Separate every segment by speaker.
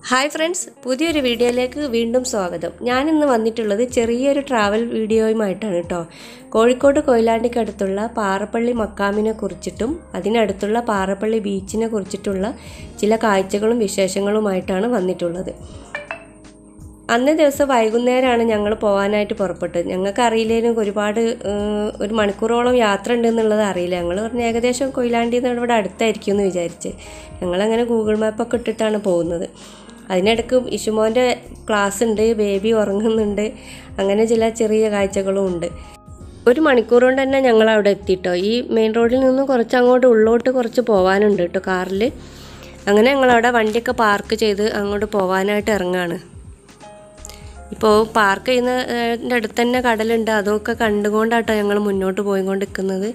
Speaker 1: hi friends പുതിയൊരു വീഡിയോയിലേക്ക് വീണ്ടും സ്വാഗതം ഞാൻ ഇന്ന് വന്നിട്ടുള്ളത് ചെറിയൊരു ട്രാവൽ വീഡിയോയുമായിട്ടാണ് കേട്ടോ കോഴിക്കോട് കൊയിലാണ്ടിക്കടുത്തുള്ള പാറപ്പള്ളി മക്കാമിനെ കുറിച്ചിട്ടും അതിനടുത്തുള്ള പാറപ്പള്ളി ബീച്ചിനെ കുറിച്ചിട്ടുള്ള ചില കാഴ്ചകളും വിശേഷങ്ങളുമായിട്ടാണ് വന്നിട്ടുള്ളത് അന്നേ ദിവസം വൈകുന്നേരമാണ് ഞങ്ങൾ പോകാനായിട്ട് പുറപ്പെട്ടത് ഞങ്ങൾക്ക് അറിയില്ലേനും ഒരുപാട് ഏഹ്, ഒരു മണിക്കൂറോളം യാത്ര ഉണ്ടെന്നുള്ളത് അറിയില്ല ഞങ്ങൾ പറഞ്ഞ ഏകദേശം കൊയിലാണ്ടി നിന്ന് ഇവിടെ അടുത്തായിരിക്കും എന്ന് വിചാരിച്ച് ഞങ്ങളങ്ങനെ ഗൂഗിൾ മാപ്പൊക്കെ ഇട്ടിട്ടാണ് പോകുന്നത് അതിനിടയ്ക്ക് ഇഷുമോൻ്റെ ക്ലാസ് ഉണ്ട് ബേബി ഉറങ്ങുന്നുണ്ട് അങ്ങനെ ചില ചെറിയ കാഴ്ചകളും ഉണ്ട് ഒരു മണിക്കൂർ കൊണ്ട് തന്നെ ഞങ്ങൾ അവിടെ എത്തിട്ടോ ഈ മെയിൻ റോഡിൽ നിന്ന് കുറച്ച് അങ്ങോട്ട് ഉള്ളോട്ട് കുറച്ച് പോകാനുണ്ട് കേട്ടോ കാറിൽ അങ്ങനെ ഞങ്ങളവിടെ വണ്ടിയൊക്കെ പാർക്ക് ചെയ്ത് അങ്ങോട്ട് പോകാനായിട്ട് ഇറങ്ങാണ് ഇപ്പോൾ പാർക്ക് ചെയ്യുന്നതിൻ്റെ അടുത്ത് തന്നെ കടലുണ്ട് അതൊക്കെ കണ്ടുകൊണ്ടാട്ടോ ഞങ്ങൾ മുന്നോട്ട് പോയിക്കൊണ്ടിരിക്കുന്നത്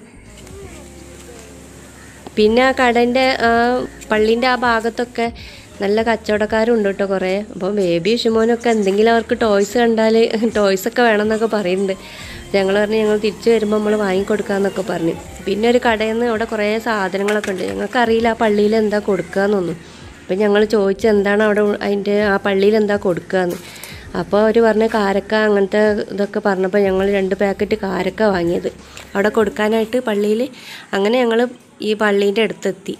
Speaker 1: പിന്നെ ആ കടൻ്റെ ആ പള്ളീൻ്റെ ആ ഭാഗത്തൊക്കെ നല്ല കച്ചവടക്കാരുണ്ട് കേട്ടോ കുറേ അപ്പോൾ ബേബി ഷിമോനൊക്കെ എന്തെങ്കിലും അവർക്ക് ടോയ്സ് കണ്ടാൽ ടോയ്സൊക്കെ വേണമെന്നൊക്കെ പറയുന്നുണ്ട് ഞങ്ങൾ പറഞ്ഞു ഞങ്ങൾ തിരിച്ചു വരുമ്പോൾ നമ്മൾ വാങ്ങിക്കൊടുക്കാമെന്നൊക്കെ പറഞ്ഞു പിന്നെ ഒരു കടയിൽ നിന്ന് അവിടെ കുറേ സാധനങ്ങളൊക്കെ ഉണ്ട് ഞങ്ങൾക്കറിയില്ല ആ പള്ളിയിൽ എന്താ കൊടുക്കുകയെന്നൊന്നും അപ്പം ഞങ്ങൾ ചോദിച്ചു എന്താണ് അവിടെ അതിൻ്റെ ആ പള്ളിയിൽ എന്താ കൊടുക്കുകയെന്ന് അപ്പോൾ അവർ പറഞ്ഞ കാരക്ക അങ്ങനത്തെ ഇതൊക്കെ പറഞ്ഞപ്പോൾ ഞങ്ങൾ രണ്ട് പാക്കറ്റ് കാരക്ക വാങ്ങിയത് അവിടെ കൊടുക്കാനായിട്ട് പള്ളിയിൽ അങ്ങനെ ഞങ്ങൾ ഈ പള്ളീൻ്റെ അടുത്തെത്തി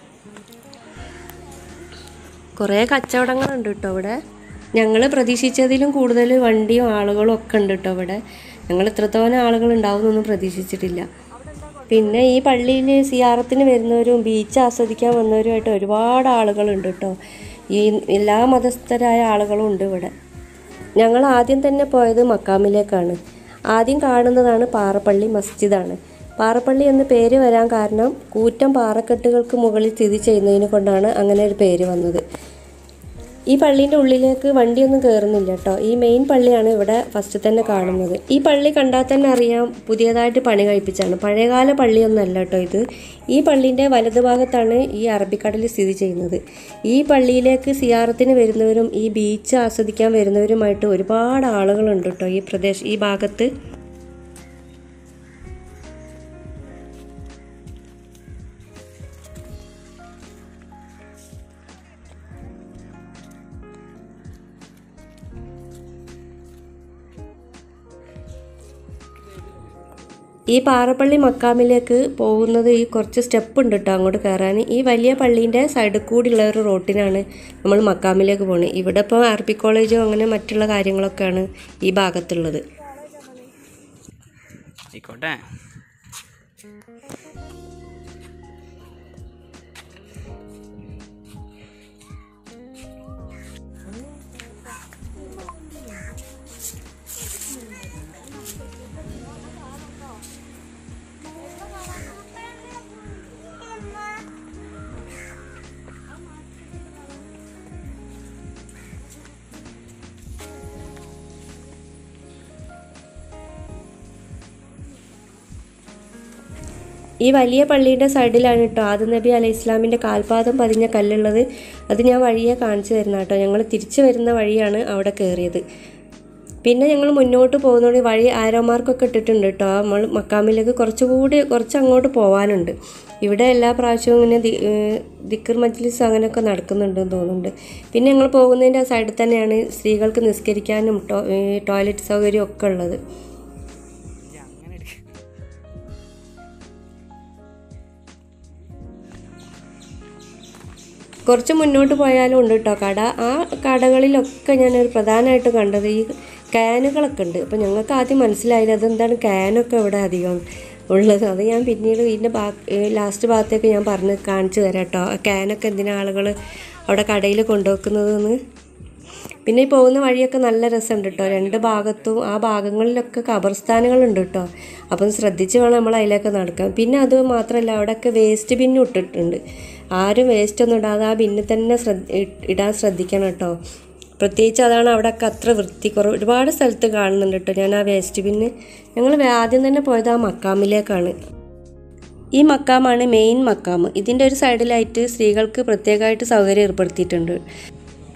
Speaker 1: കുറേ കച്ചവടങ്ങളുണ്ട് കേട്ടോ ഇവിടെ ഞങ്ങൾ പ്രതീക്ഷിച്ചതിലും കൂടുതൽ വണ്ടിയും ആളുകളും ഒക്കെ ഉണ്ട് കേട്ടോ ഇവിടെ ഞങ്ങൾ ഇത്രത്തോളം ആളുകൾ ഉണ്ടാവുമെന്നൊന്നും പ്രതീക്ഷിച്ചിട്ടില്ല പിന്നെ ഈ പള്ളിയിൽ സിയാറത്തിന് വരുന്നവരും ബീച്ച് ആസ്വദിക്കാൻ വന്നവരുമായിട്ട് ഒരുപാട് ആളുകളുണ്ട് കേട്ടോ ഈ എല്ലാ മതസ്ഥരായ ആളുകളും ഉണ്ട് ഇവിടെ ഞങ്ങൾ ആദ്യം തന്നെ പോയത് മക്കാമിലേക്കാണ് ആദ്യം കാണുന്നതാണ് പാറപ്പള്ളി മസ്ജിദാണ് പാറപ്പള്ളി എന്ന് പേര് വരാൻ കാരണം കൂറ്റൻ പാറക്കെട്ടുകൾക്ക് മുകളിൽ സ്ഥിതി ചെയ്യുന്നതിനെ കൊണ്ടാണ് അങ്ങനെ ഒരു പേര് വന്നത് ഈ പള്ളീൻ്റെ ഉള്ളിലേക്ക് വണ്ടിയൊന്നും കയറുന്നില്ല കേട്ടോ ഈ മെയിൻ പള്ളിയാണ് ഇവിടെ ഫസ്റ്റ് തന്നെ കാണുന്നത് ഈ പള്ളി കണ്ടാൽ തന്നെ അറിയാം പുതിയതായിട്ട് പണി കഴിപ്പിച്ചാണ് പഴയകാല പള്ളിയൊന്നല്ല കേട്ടോ ഇത് ഈ പള്ളീൻ്റെ വലതുഭാഗത്താണ് ഈ അറബിക്കടൽ സ്ഥിതി ചെയ്യുന്നത് ഈ പള്ളിയിലേക്ക് സിയാറത്തിന് വരുന്നവരും ഈ ബീച്ച് ആസ്വദിക്കാൻ വരുന്നവരുമായിട്ട് ഒരുപാട് ആളുകളുണ്ട് കേട്ടോ ഈ പ്രദേശം ഈ ഭാഗത്ത് ഈ പാറപ്പള്ളി മക്കാമിലേക്ക് പോകുന്നത് ഈ കുറച്ച് സ്റ്റെപ്പ് ഉണ്ട് കേട്ടോ അങ്ങോട്ട് കയറാൻ ഈ വലിയ പള്ളീൻ്റെ സൈഡിൽ കൂടിയുള്ള ഒരു റോട്ടിനാണ് നമ്മൾ മക്കാമിലേക്ക് പോകുന്നത് ഇവിടെ ഇപ്പോൾ അറബി കോളേജോ അങ്ങനെ മറ്റുള്ള കാര്യങ്ങളൊക്കെയാണ് ഈ ഭാഗത്തുള്ളത്
Speaker 2: ആയിക്കോട്ടെ
Speaker 1: ഈ വലിയ പള്ളീൻ്റെ സൈഡിലാണ് കേട്ടോ ആദം നബി അലൈഹി ഇസ്ലാമിൻ്റെ കാൽപാദം പതിഞ്ഞ കല്ലുള്ളത് അത് ഞാൻ വഴിയെ കാണിച്ചു തരുന്ന കേട്ടോ ഞങ്ങൾ തിരിച്ചു വരുന്ന വഴിയാണ് അവിടെ കയറിയത് പിന്നെ ഞങ്ങൾ മുന്നോട്ട് പോകുന്നതോടെ വഴി ആരോമാർക്കൊക്കെ ഇട്ടിട്ടുണ്ട് കേട്ടോ നമ്മൾ മക്കാമിലേക്ക് കുറച്ചുകൂടി കുറച്ച് അങ്ങോട്ട് പോകാനുണ്ട് ഇവിടെ എല്ലാ പ്രാവശ്യവും ഇങ്ങനെ ദി- ഏഹ് ദിക്കർ മജ്ലിസ് അങ്ങനെയൊക്കെ നടക്കുന്നുണ്ടെന്ന് തോന്നുന്നുണ്ട് പിന്നെ ഞങ്ങൾ പോകുന്നതിൻ്റെ ആ സൈഡിൽ തന്നെയാണ് സ്ത്രീകൾക്ക് നിസ്കരിക്കാനും ടോ ഏഹ് ടോയ്ലറ്റ് സൗകര്യം ഒക്കെ ഉള്ളത്
Speaker 2: അങ്ങനെ എടുക്ക
Speaker 1: കുറച്ച് മുന്നോട്ട് പോയാലും ഉണ്ട് കേട്ടോ കട ആ കടകളിലൊക്കെ ഞാനൊരു പ്രധാനമായിട്ട് കണ്ടത് ഈ ക്യാനുകളൊക്കെ ഉണ്ട് അപ്പോൾ ഞങ്ങൾക്ക് ആദ്യം മനസ്സിലായില്ല അതെന്താണ് ക്യാനൊക്കെ ഇവിടെ അധികം ഉള്ളത് അത് ഞാൻ പിന്നീട് ഇതിൻ്റെ ബാ ലാസ്റ്റ് ഭാഗത്തേക്ക് ഞാൻ പറഞ്ഞ് കാണിച്ചു തരാം കേട്ടോ ആ ക്യാനൊക്കെ എന്തിനാ ആളുകൾ അവിടെ കടയിൽ കൊണ്ടുവെക്കുന്നതെന്ന് പിന്നെ ഈ പോകുന്ന വഴിയൊക്കെ നല്ല രസമുണ്ട് കേട്ടോ രണ്ട് ഭാഗത്തും ആ ഭാഗങ്ങളിലൊക്കെ ഖബർസ്ഥാനുകളുണ്ട് കേട്ടോ അപ്പം ശ്രദ്ധിച്ച് വേണം നമ്മൾ അതിലേക്ക് നടക്കാൻ പിന്നെ അത് മാത്രമല്ല അവിടെയൊക്കെ വേസ്റ്റ് ബിന്നും ഇട്ടിട്ടുണ്ട് ആരും വേസ്റ്റ് ഒന്നും ഇടാതെ ആ ബിന്നിൽ തന്നെ ശ്രദ്ധ ഇ- ഇടാൻ ശ്രദ്ധിക്കണം കേട്ടോ പ്രത്യേകിച്ച് അതാണ് അവിടെയൊക്കെ അത്ര വൃത്തി കുറവ് ഒരുപാട് സ്ഥലത്ത് കാണുന്നുണ്ട് കേട്ടോ ഞാൻ ആ വേസ്റ്റ് ബിന്ന് ഞങ്ങൾ ആദ്യം തന്നെ പോയത് ആ മക്കാമിലേക്കാണ് ഈ മക്കാമാണ് മെയിൻ മക്കാമ് ഇതിൻ്റെ ഒരു സൈഡിലായിട്ട് സ്ത്രീകൾക്ക് പ്രത്യേകമായിട്ട് സൗകര്യം ഏർപ്പെടുത്തിയിട്ടുണ്ട്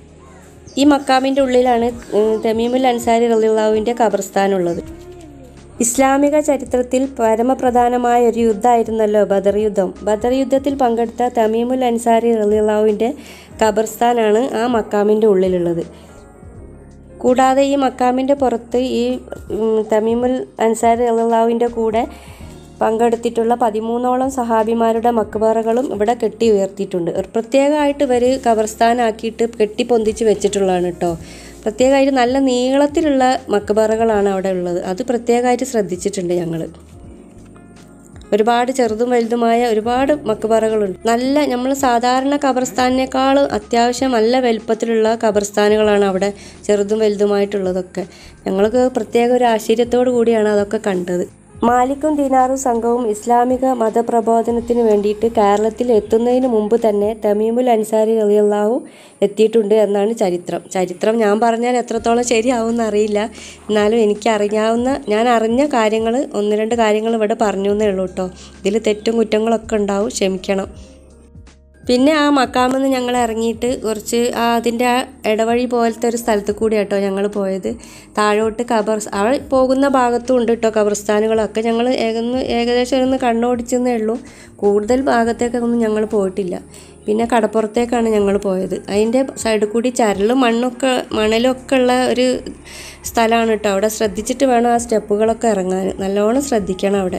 Speaker 1: ഈ മക്കാമിൻ്റെ ഉള്ളിലാണ് ഉം, തമീമുൽ അൻസാരി റളിയല്ലാഹുവിൻ്റെ ഖബർസ്ഥാനുള്ളത് ഇസ്ലാമിക ചരിത്രത്തിൽ പരമപ്രധാനമായ ഒരു യുദ്ധമായിരുന്നല്ലോ ബദർ യുദ്ധം ബദർ യുദ്ധത്തിൽ പങ്കെടുത്ത തമീമുൽ അൻസാരി റലിള്ളാവിൻ്റെ ഖബർസ്ഥാനാണ് ആ മക്കാമിൻ്റെ ഉള്ളിലുള്ളത് കൂടാതെ ഈ മക്കാമിൻ്റെ പുറത്ത് ഈ ഉം, തമീമുൽ അൻസാരി റലിള്ളാവിൻ്റെ കൂടെ പങ്കെടുത്തിട്ടുള്ള പതിമൂന്നോളം സഹാബിമാരുടെ മക്ബറകളും ഇവിടെ കെട്ടി ഉയർത്തിയിട്ടുണ്ട് ഒരു പ്രത്യേകമായിട്ട് ഇവർ ഖബർസ്ഥാനാക്കിയിട്ട് കെട്ടി പൊന്തിച്ച് വെച്ചിട്ടുള്ളതാണ് കേട്ടോ പ്രത്യേകമായിട്ട് നല്ല നീളത്തിലുള്ള മക്ബറകളാണ് അവിടെ ഉള്ളത് അത് പ്രത്യേകമായിട്ട് ശ്രദ്ധിച്ചിട്ടുണ്ട് ഞങ്ങൾ ഒരുപാട് ചെറുതും വലുതുമായ ഒരുപാട് മക്ബറകളുണ്ട് നല്ല നമ്മൾ സാധാരണ ഖബർസ്ഥാനിനേക്കാൾ അത്യാവശ്യം നല്ല വലുപ്പത്തിലുള്ള ഖബർസ്ഥാനുകളാണ് അവിടെ ചെറുതും വലുതുമായിട്ടുള്ളതൊക്കെ ഞങ്ങൾക്ക് പ്രത്യേക ഒരു ആശ്ചര്യത്തോടു കൂടിയാണ് അതൊക്കെ കണ്ടത് മാലിക്കും ദിനാറും സംഘവും ഇസ്ലാമിക മതപ്രബോധനത്തിന് വേണ്ടിയിട്ട് കേരളത്തിൽ എത്തുന്നതിന് മുമ്പ് തന്നെ തമീമുൽ അൻസാരി റളിയല്ലാഹു എത്തിയിട്ടുണ്ട് എന്നാണ് ചരിത്രം ചരിത്രം ഞാൻ പറഞ്ഞാൽ എത്രത്തോളം ശരിയാവുമെന്ന് അറിയില്ല എന്നാലും എനിക്ക് അറിയാവുന്ന ഞാൻ അറിഞ്ഞ കാര്യങ്ങൾ ഒന്ന് രണ്ട് കാര്യങ്ങൾ ഇവിടെ പറഞ്ഞു എന്നേ ഉള്ളൂ കേട്ടോ ഇതിൽ തെറ്റും കുറ്റങ്ങളൊക്കെ ഉണ്ടാവും ക്ഷമിക്കണം പിന്നെ ആ മക്കാമെന്ന് ഞങ്ങൾ ഇറങ്ങിയിട്ട് കുറച്ച് ആ അതിൻ്റെ ആ ഇടവഴി പോലത്തെ ഒരു സ്ഥലത്ത് കൂടി കേട്ടോ ഞങ്ങൾ പോയത് താഴോട്ട് ഖബർ അവിടെ പോകുന്ന ഭാഗത്തും ഉണ്ട് കേട്ടോ ഖബർസ്ഥാനുകളൊക്കെ ഞങ്ങൾ ഏകന്ന് ഏകദേശം ഒന്ന് കണ്ണോടിച്ചെന്നേ ഉള്ളൂ കൂടുതൽ ഭാഗത്തേക്കൊന്നും ഞങ്ങൾ പോയിട്ടില്ല പിന്നെ കടപ്പുറത്തേക്കാണ് ഞങ്ങൾ പോയത് അതിൻ്റെ സൈഡിൽ കൂടി ചരലും മണ്ണൊക്കെ മണലും ഒക്കെ ഉള്ള ഒരു സ്ഥലമാണ് കേട്ടോ അവിടെ ശ്രദ്ധിച്ചിട്ട് വേണം ആ സ്റ്റെപ്പുകളൊക്കെ ഇറങ്ങാൻ നല്ലോണം ശ്രദ്ധിക്കണം അവിടെ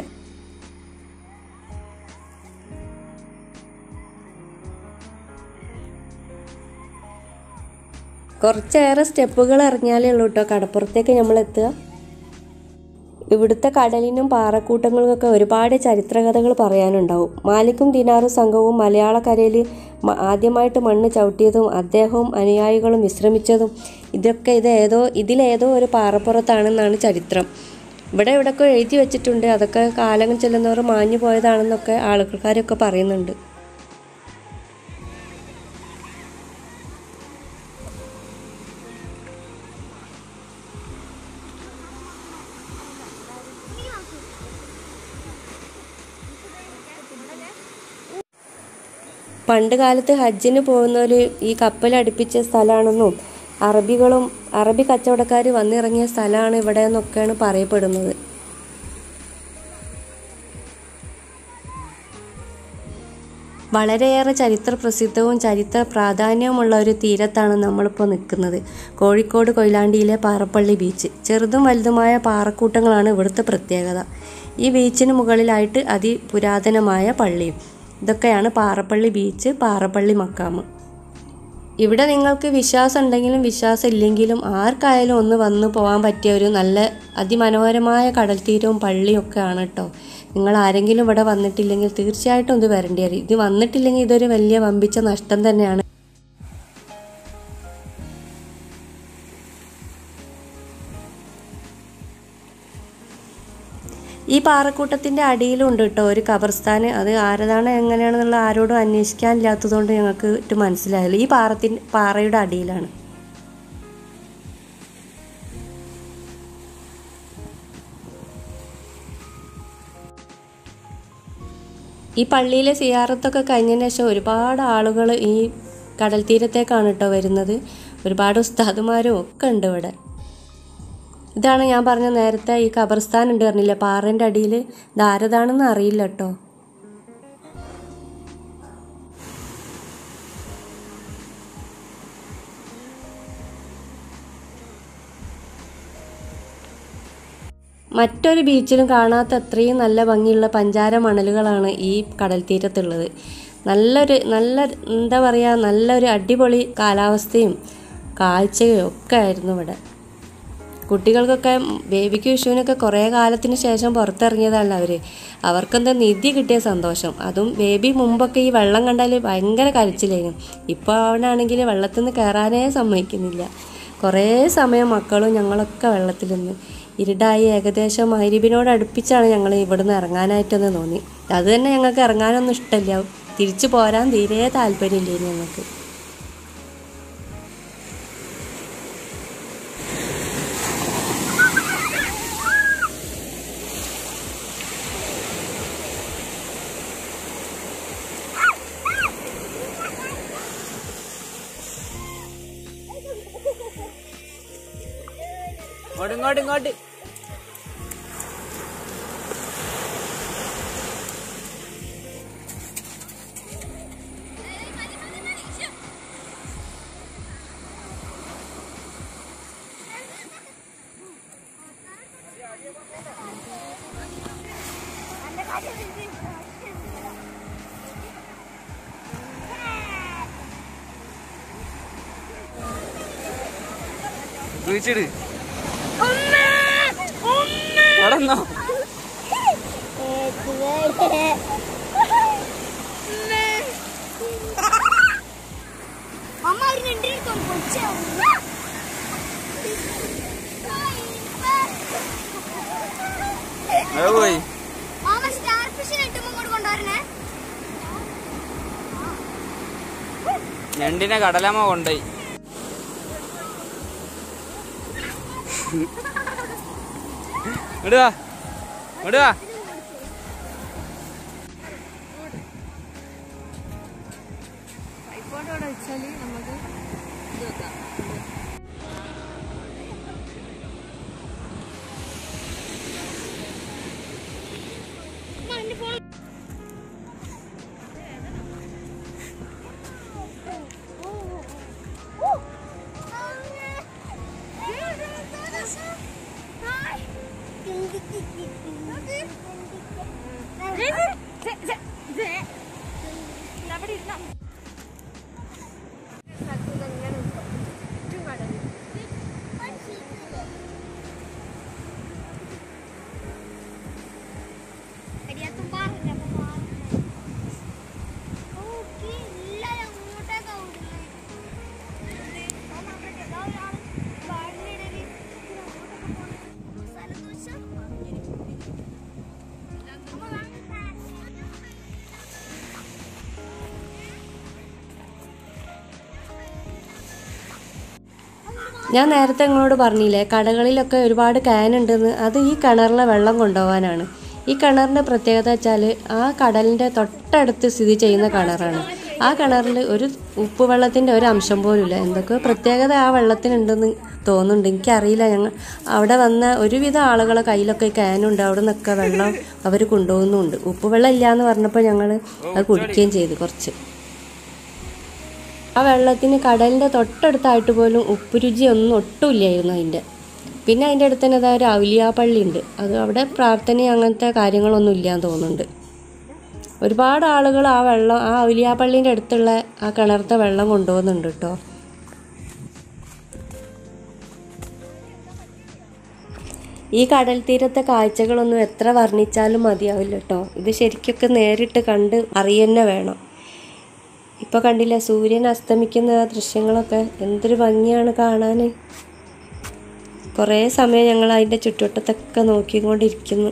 Speaker 1: കുറച്ചേറെ സ്റ്റെപ്പുകൾ ഇറങ്ങിയാലേ ഉള്ളൂ കേട്ടോ കടപ്പുറത്തേക്ക് നമ്മൾ എത്തുക ഇവിടുത്തെ കടലിനും പാറക്കൂട്ടങ്ങൾക്കൊക്കെ ഒരുപാട് ചരിത്രകഥകൾ പറയാനുണ്ടാവും മാലിക്കും ദിനാറും സംഘവും മലയാളക്കരയിൽ മ- ആദ്യമായിട്ട് മണ്ണ് ചവിട്ടിയതും അദ്ദേഹവും അനുയായികളും വിശ്രമിച്ചതും ഇതൊക്കെ ഇത് ഏതോ ഇതിലേതോ ഒരു പാറപ്പുറത്താണെന്നാണ് ചരിത്രം ഇവിടെ ഇവിടെയൊക്കെ എഴുതി വെച്ചിട്ടുണ്ട് അതൊക്കെ കാലം ചെല്ലുന്നവർ മാഞ്ഞു പോയതാണെന്നൊക്കെ ആൾക്കാരൊക്കെ പറയുന്നുണ്ട് പണ്ട് കാലത്ത് ഹജ്ജിന് പോകുന്നവർ ഈ കപ്പൽ അടുപ്പിച്ച സ്ഥലമാണെന്നും അറബികളും അറബി കച്ചവടക്കാർ വന്നിറങ്ങിയ സ്ഥലമാണ് ഇവിടെ എന്നൊക്കെയാണ് പറയപ്പെടുന്നത് വളരെയേറെ ചരിത്ര പ്രസിദ്ധവും ചരിത്ര പ്രാധാന്യവുമുള്ള ഒരു തീരത്താണ് നമ്മളിപ്പോൾ നിൽക്കുന്നത് കോഴിക്കോട് കൊയിലാണ്ടിയിലെ പാറപ്പള്ളി ബീച്ച് ചെറുതും വലുതുമായ പാറക്കൂട്ടങ്ങളാണ് ഇവിടുത്തെ പ്രത്യേകത ഈ ബീച്ചിന് മുകളിലായിട്ട് അതിപുരാതനമായ പള്ളിയും ഇതൊക്കെയാണ് പാറപ്പള്ളി ബീച്ച് പാറപ്പള്ളി മക്കാമ് ഇവിടെ നിങ്ങൾക്ക് വിശ്വാസം ഉണ്ടെങ്കിലും വിശ്വാസം ഇല്ലെങ്കിലും ആർക്കായാലും ഒന്ന് വന്ന് പോകാൻ പറ്റിയ ഒരു നല്ല അതിമനോഹരമായ കടൽ തീരവും പള്ളിയും ഒക്കെ ആണ് കേട്ടോ നിങ്ങൾ ആരെങ്കിലും ഇവിടെ വന്നിട്ടില്ലെങ്കിൽ തീർച്ചയായിട്ടും ഇത് വരേണ്ടി വരും ഇത് വന്നിട്ടില്ലെങ്കിൽ ഇതൊരു വലിയ വമ്പിച്ച നഷ്ടം തന്നെയാണ് ഈ പാറക്കൂട്ടത്തിൻ്റെ അടിയിലുണ്ട് കേട്ടോ ഒരു ഖബർസ്ഥാന് അത് ആരതാണ് എങ്ങനെയാണെന്നുള്ള ആരോടും അന്വേഷിക്കാനില്ലാത്തതുകൊണ്ട് ഞങ്ങൾക്ക് ഇത് മനസ്സിലായില്ല ഈ പാറത്തിൻ പാറയുടെ അടിയിലാണ് ഈ പള്ളിയിലെ സിയാറത്തൊക്കെ കഴിഞ്ഞതിന് ശേഷം ഒരുപാട് ആളുകൾ ഈ കടൽ തീരത്തേക്കാണ് കേട്ടോ വരുന്നത് ഒരുപാട് ഉസ്താദുമാരും ഒക്കെ ഉണ്ട് ഇവിടെ ഇതാണ് ഞാൻ പറഞ്ഞ നേരത്തെ ഈ ഖബർസ്ഥാൻ ഉണ്ട് പറഞ്ഞില്ലേ പാറേൻ്റെ അടിയിൽ ധാരതാണെന്ന് അറിയില്ല കേട്ടോ മറ്റൊരു ബീച്ചിലും കാണാത്ത അത്രയും നല്ല ഭംഗിയുള്ള പഞ്ചാര മണലുകളാണ് ഈ കടൽ തീരത്തുള്ളത് നല്ലൊരു നല്ല എന്താ പറയുക നല്ലൊരു അടിപൊളി കാലാവസ്ഥയും കാഴ്ചയും ഒക്കെ ആയിരുന്നു ഇവിടെ കുട്ടികൾക്കൊക്കെ ബേബിക്ക് വിഷുവിനൊക്കെ കുറേ കാലത്തിന് ശേഷം പുറത്തിറങ്ങിയതാണ് അവർ അവർക്കെന്താ നിധി കിട്ടിയ സന്തോഷം അതും ബേബി മുമ്പൊക്കെ ഈ വെള്ളം കണ്ടാൽ ഭയങ്കര കരച്ചിലായിരുന്നു ഇപ്പോൾ അവനാണെങ്കിൽ വെള്ളത്തിൽ നിന്ന് കയറാനേ സമ്മതിക്കുന്നില്ല കുറേ സമയം മക്കളും ഞങ്ങളൊക്കെ വെള്ളത്തിൽ നിന്ന് ഇരുടായി ഏകദേശം മൈരിബിനോട് അടുപ്പിച്ചാണ് ഞങ്ങൾ ഇവിടുന്ന് ഇറങ്ങാനായിട്ടെന്ന് തോന്നി അത് തന്നെ ഞങ്ങൾക്ക് ഇറങ്ങാനൊന്നും ഇഷ്ടമില്ല തിരിച്ചു പോരാൻ തീരെ താല്പര്യമില്ല ഞങ്ങൾക്ക്
Speaker 2: ഇങ്ങോട്ട് ഇങ്ങോട്ട് ഇങ്ങോട്ട് കുഴിച്ചിട് അവിടെ നിന്നോ
Speaker 3: അമ്മ ഒരു രണ്ടിനെടുത്തോ കൊച്ചു
Speaker 2: അത് പോയി
Speaker 3: മാമ സ്റ്റാർ ഫിഷിനെ ഇട്ടുമ്പോ ഇങ്ങോട്ട് കൊണ്ടുവരണേ
Speaker 2: ഞണ്ടിനെ കടലമ്മ കൊണ്ടുപോയി ഇടുവാ ഇടുവാ
Speaker 1: ഞാൻ നേരത്തെ നിങ്ങളോട് പറഞ്ഞില്ലേ കടകളിലൊക്കെ ഒരുപാട് ക്യാൻ ഉണ്ടെന്ന് അത് ഈ കിണറിലെ വെള്ളം കൊണ്ടുപോകാനാണ് ഈ കിണറിൻ്റെ പ്രത്യേകത വെച്ചാൽ ആ കടലിൻ്റെ തൊട്ടടുത്ത് സ്ഥിതി ചെയ്യുന്ന കിണറാണ് ആ കിണറിൽ ഒരു ഉപ്പ് വെള്ളത്തിൻ്റെ ഒരു അംശം പോലും ഇല്ല എന്തൊക്കെ പ്രത്യേകത ആ വെള്ളത്തിനുണ്ടെന്ന് തോന്നുന്നുണ്ട് എനിക്കറിയില്ല ഞങ്ങൾ അവിടെ വന്ന ഒരുവിധം ആളുകളെ കയ്യിലൊക്കെ ക്യാനുണ്ട് അവിടെ നിന്നൊക്കെ വെള്ളം അവർ കൊണ്ടുപോകുന്നുണ്ട് ഉപ്പ് വെള്ളം ഇല്ല എന്ന് പറഞ്ഞപ്പോൾ ഞങ്ങൾ അത് കുടിക്കുകയും ചെയ്തു കുറച്ച് ആ വെള്ളത്തിന് കടലിൻ്റെ തൊട്ടടുത്തായിട്ട് പോലും ഉപ്പ് രുചി ഒന്നും ഒട്ടുമില്ലായിരുന്നു അതിൻ്റെ പിന്നെ അതിൻ്റെ അടുത്ത് തന്നെ അതാ ഒരു ഔലിയാ പള്ളി ഉണ്ട് അത് അവിടെ പ്രാർത്ഥന അങ്ങനത്തെ കാര്യങ്ങളൊന്നും ഇല്ലാന്ന് തോന്നുന്നുണ്ട് ഒരുപാട് ആളുകൾ ആ വെള്ളം ആ ഔലിയാ പള്ളീൻ്റെ അടുത്തുള്ള ആ കിണറത്തെ വെള്ളം കൊണ്ടുപോകുന്നുണ്ട് കേട്ടോ ഈ കടൽ തീരത്തെ കാഴ്ചകളൊന്നും എത്ര വർണ്ണിച്ചാലും മതിയാവില്ല കേട്ടോ ഇത് ശരിക്കൊക്കെ നേരിട്ട് കണ്ട് അറിയന്നെ വേണം ഇപ്പോൾ കണ്ടില്ല സൂര്യൻ അസ്തമിക്കുന്ന ആ ദൃശ്യങ്ങളൊക്കെ എന്തൊരു ഭംഗിയാണ് കാണാൻ കുറേ സമയം ഞങ്ങൾ അതിൻ്റെ ചുറ്റുവട്ടത്തൊക്കെ നോക്കിക്കൊണ്ടിരിക്കുന്നു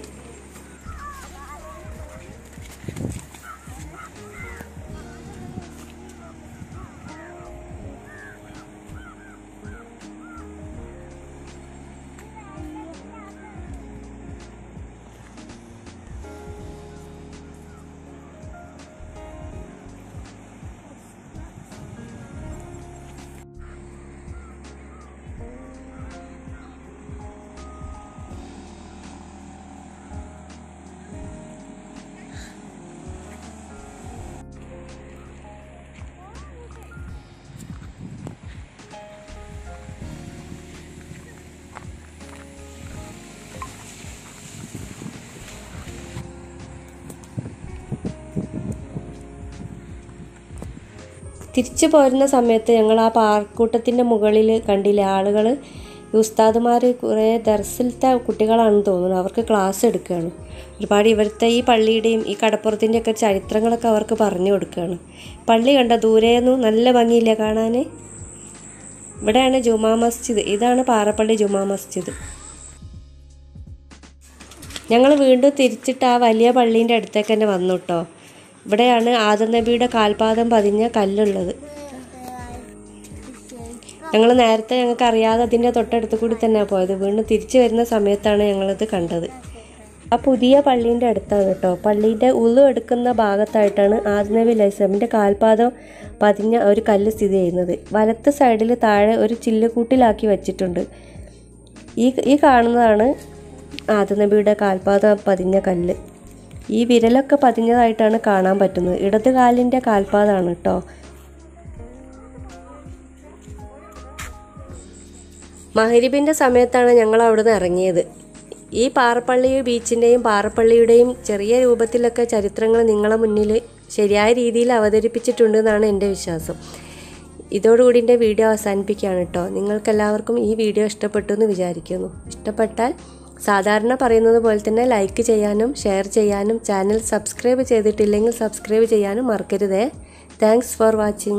Speaker 1: തിരിച്ചു പോരുന്ന സമയത്ത് ഞങ്ങൾ ആ പാർക്കൂട്ടത്തിൻ്റെ മുകളിൽ കണ്ടില്ല ആളുകൾ ഉസ്താദുമാർ കുറേ ദർസിലത്തെ കുട്ടികളാണെന്ന് തോന്നുന്നു അവർക്ക് ക്ലാസ് എടുക്കുകയാണ് ഒരുപാട് ഇവിടുത്തെ ഈ പള്ളിയുടെയും ഈ കടപ്പുറത്തിൻ്റെ ഒക്കെ ചരിത്രങ്ങളൊക്കെ അവർക്ക് പറഞ്ഞു കൊടുക്കുകയാണ് പള്ളി കണ്ട ദൂരേന്നു നല്ല ഭംഗിയില്ല കാണാൻ ഇവിടെയാണ് ജുമാ മസ്ജിദ് ഇതാണ് പാറപ്പള്ളി ജുമാ മസ്ജിദ് ഞങ്ങൾ വീണ്ടും തിരിച്ചിട്ട് ആ വലിയ പള്ളീൻ്റെ അടുത്തേക്ക് തന്നെ വന്നു കേട്ടോ ഇവിടെയാണ് ആദം നബിയുടെ കാൽപാദം പതിഞ്ഞ കല്ലുള്ളത് ഞങ്ങൾ നേരത്തെ ഞങ്ങൾക്ക് അറിയാതെ അതിൻ്റെ തൊട്ടടുത്ത് കൂടി തന്നെയാണ് പോയത് വീണ്ടും തിരിച്ചു വരുന്ന സമയത്താണ് ഞങ്ങളിത് കണ്ടത് ആ പുതിയ പള്ളീൻ്റെ അടുത്താണ് കേട്ടോ പള്ളീൻ്റെ ഉളു എടുക്കുന്ന ഭാഗത്തായിട്ടാണ് ആദ്നബി ലൈസമിൻ്റെ കാൽപാദം പതിഞ്ഞ ഒരു കല്ല് സ്ഥിതി ചെയ്യുന്നത് വലത്ത് സൈഡിൽ താഴെ ഒരു ചില്ലുകൂട്ടിലാക്കി വെച്ചിട്ടുണ്ട് ഈ ഈ കാണുന്നതാണ് ആദനബിയുടെ കാൽപാദം പതിഞ്ഞ കല്ല് ഈ വിരലൊക്കെ പതിഞ്ഞതായിട്ടാണ് കാണാൻ പറ്റുന്നത് ഇടത് കാലിൻ്റെ കാൽപാദമാണ് കേട്ടോ മഹരിബിൻ്റെ സമയത്താണ് ഞങ്ങൾ അവിടുന്ന് ഇറങ്ങിയത് ഈ പാറപ്പള്ളി ബീച്ചിൻ്റെയും പാറപ്പള്ളിയുടെയും ചെറിയ രൂപത്തിലൊക്കെ ചരിത്രങ്ങൾ നിങ്ങളെ മുന്നിൽ ശരിയായ രീതിയിൽ അവതരിപ്പിച്ചിട്ടുണ്ട് എന്നാണ് എൻ്റെ വിശ്വാസം ഇതോടുകൂടി എൻ്റെ വീഡിയോ അവസാനിപ്പിക്കുകയാണ് കേട്ടോ നിങ്ങൾക്കെല്ലാവർക്കും ഈ വീഡിയോ ഇഷ്ടപ്പെട്ടു എന്ന് വിചാരിക്കുന്നു ഇഷ്ടപ്പെട്ടാൽ സാധാരണ പറയുന്നത് പോലെ തന്നെ ലൈക്ക് ചെയ്യാനും ഷെയർ ചെയ്യാനും ചാനൽ സബ്സ്ക്രൈബ് ചെയ്തിട്ടില്ലെങ്കിൽ സബ്സ്ക്രൈബ് ചെയ്യാനും മറക്കരുതേ താങ്ക്സ് ഫോർ വാച്ചിങ്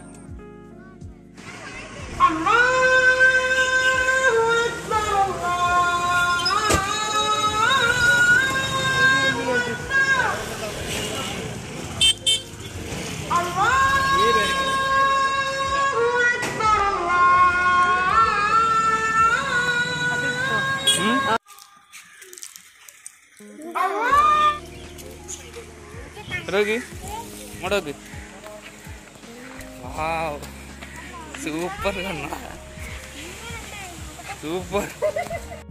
Speaker 2: ഇറങ്ങി ഇങ്ങോട്ടേക്ക് വാവ് സൂപ്പർ കണ്ണ സൂപ്പർ